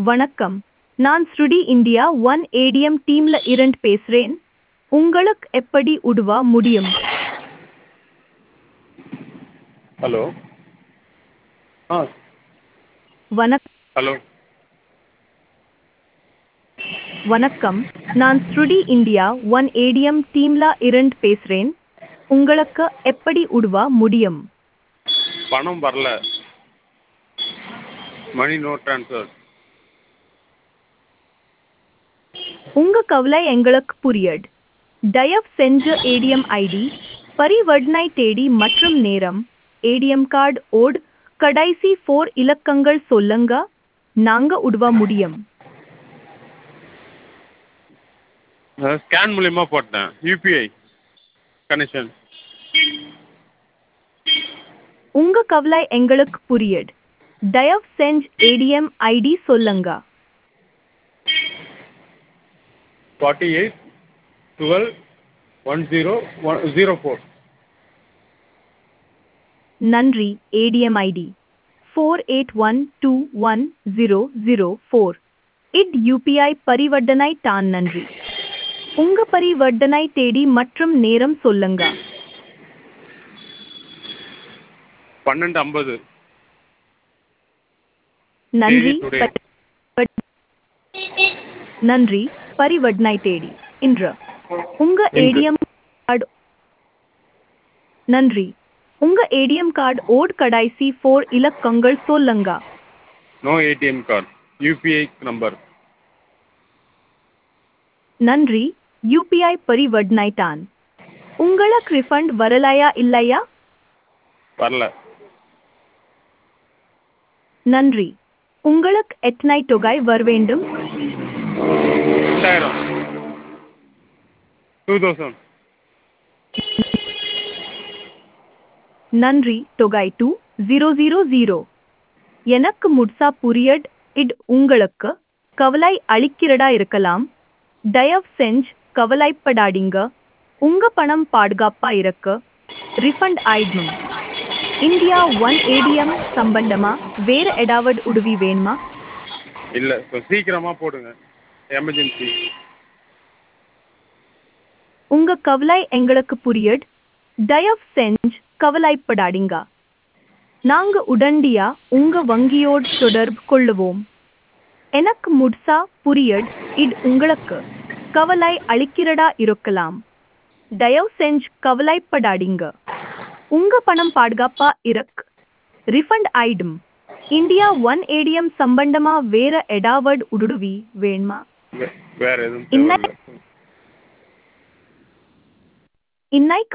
வணக்கம் நான் ஸ்ருடி இந்தியா ஒன் ஏடிஎம் டீம்ல இருந்து பேசுறேன் உங்களுக்கு எப்படி உதவ முடியும் ஹலோ ஆ வணக் ஹலோ வணக்கம் நான் ஸ்ருடி இந்தியா ஒன் ஏடிஎம் டீம்ல இருந்து பேசுறேன் உங்களுக்கு எப்படி உதவ முடியும் பணம் வரல மணி நோ ட்ரான்ஸ்ஃபர் உங்க கவலை எங்களுக்கு புரியுது தயவு செஞ்சு ஏடிஎம் ஐடி பரிவர்த்தனை தேதி மற்றும் நேரம் ஏடிஎம் கார்டு ஓட் கடைசி ஃபோர் இலக்கங்கள் சொல்லுங்க நாங்க உதவ முடியும் ஸ்கேன் மூலியமா போட்டேன் யூபிஐ கனெக்ஷன் உங்க கவலை எங்களுக்கு புரியுது தயவு செஞ்சு ஏடிஎம் ஐடி சொல்லுங்க forty eight twelve one zero one zero four நன்றி ATM ID four eight one two one zero zero four it UPI பரிவர்த்தனை தான் நன்றி உங்க பரிவர்த்தனை தேதி மற்றும் நேரம் சொல்லுங்க பன்னெண்டு ஐம்பது நன்றி today. பரி- நன்றி பரிவர்த்தனை தேதி இன்று உங்க இன்று. ஏடிஎம் கார்டு நன்றி உங்க ஏடிஎம் கார்டு ஓட் கடைசி ஃபோர் இலக்கங்கள் சொல்லுங்க no ATM card UPI number நன்றி யூபிஐ பரிவர்த்தனை தான் உங்களுக்கு ரிஃபண்ட் வரலையா இல்லையா வரல நன்றி உங்களுக்கு எத்தனை தொகை வர வேண்டும் ரெண்டாயிரம் டூ தௌசண்ட் நன்றி தொகை டூ ஜீரோ ஜீரோ ஜீரோ எனக்கு முட்சா புரியட் இட் உங்களுக்கு கவலை அளிக்கிறதா இருக்கலாம் தயவு செஞ்சு கவலைப்படாதீங்க உங்க பணம் பாதுகாப்பா இருக்கு ரிஃபண்ட் ஆயிடும் இந்தியா ஒன் ஏடிஎம் சம்பந்தமா வேற ஏதாவது உதவி வேணுமா இல்லை இப்போ சீக்கிரமாக போடுங்க எமர்ஜென்சி உங்க கவலை எங்களுக்கு புரியுது தயவு செஞ்சு கவலைப்படாதீங்க நாங்க உடனடியா உங்க வங்கியோடு தொடர்பு கொள்ளுவோம் எனக்கு முட்சா புரியுது இது உங்களுக்கு கவலை அளிக்கிறதா இருக்கலாம் தயவு செஞ்சு கவலைப்படாதீங்க உங்க பணம் பாதுகாப்பா இருக்கு ரிஃபண்ட் ஆயிடும் இந்தியா ஒன் ஏடிஎம் சம்பந்தமா வேற ஏதாவது உதவி வேணுமா வே- வேற எதுவும் இன்ன- தேவையில்லை இன்னைக்கு